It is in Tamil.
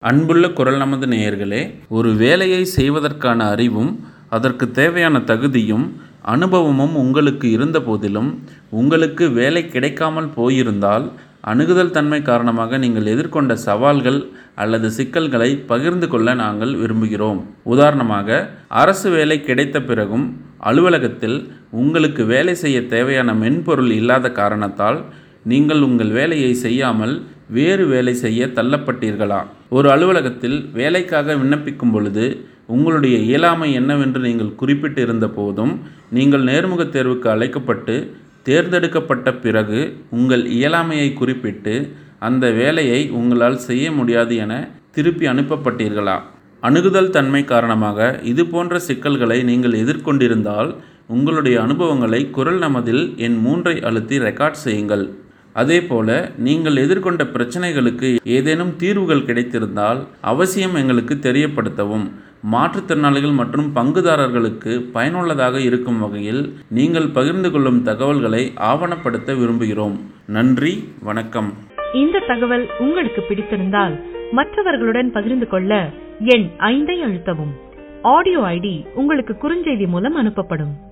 அன்புள்ள குரல் நமது நேயர்களே ஒரு வேலையை செய்வதற்கான அறிவும் அதற்கு தேவையான தகுதியும் அனுபவமும் உங்களுக்கு இருந்த போதிலும் உங்களுக்கு வேலை கிடைக்காமல் போயிருந்தால் அணுகுதல் தன்மை காரணமாக நீங்கள் எதிர்கொண்ட சவால்கள் அல்லது சிக்கல்களை பகிர்ந்து கொள்ள நாங்கள் விரும்புகிறோம் உதாரணமாக அரசு வேலை கிடைத்த பிறகும் அலுவலகத்தில் உங்களுக்கு வேலை செய்ய தேவையான மென்பொருள் இல்லாத காரணத்தால் நீங்கள் உங்கள் வேலையை செய்யாமல் வேறு வேலை செய்ய தள்ளப்பட்டீர்களா ஒரு அலுவலகத்தில் வேலைக்காக விண்ணப்பிக்கும் பொழுது உங்களுடைய இயலாமை என்னவென்று நீங்கள் குறிப்பிட்டிருந்த போதும் நீங்கள் நேர்முகத் தேர்வுக்கு அழைக்கப்பட்டு தேர்ந்தெடுக்கப்பட்ட பிறகு உங்கள் இயலாமையை குறிப்பிட்டு அந்த வேலையை உங்களால் செய்ய முடியாது என திருப்பி அனுப்பப்பட்டீர்களா அணுகுதல் தன்மை காரணமாக இது போன்ற சிக்கல்களை நீங்கள் எதிர்கொண்டிருந்தால் உங்களுடைய அனுபவங்களை குரல் நமதில் என் மூன்றை அழுத்தி ரெக்கார்ட் செய்யுங்கள் அதேபோல நீங்கள் எதிர்கொண்ட பிரச்சனைகளுக்கு ஏதேனும் தீர்வுகள் கிடைத்திருந்தால் அவசியம் எங்களுக்கு தெரியப்படுத்தவும் மாற்றுத்திறனாளிகள் மற்றும் பங்குதாரர்களுக்கு பயனுள்ளதாக இருக்கும் வகையில் நீங்கள் பகிர்ந்து கொள்ளும் தகவல்களை ஆவணப்படுத்த விரும்புகிறோம் நன்றி வணக்கம் இந்த தகவல் உங்களுக்கு பிடித்திருந்தால் மற்றவர்களுடன் பகிர்ந்து கொள்ள எண் ஐந்தை அழுத்தவும் ஆடியோ ஐடி உங்களுக்கு குறுஞ்செய்தி மூலம் அனுப்பப்படும்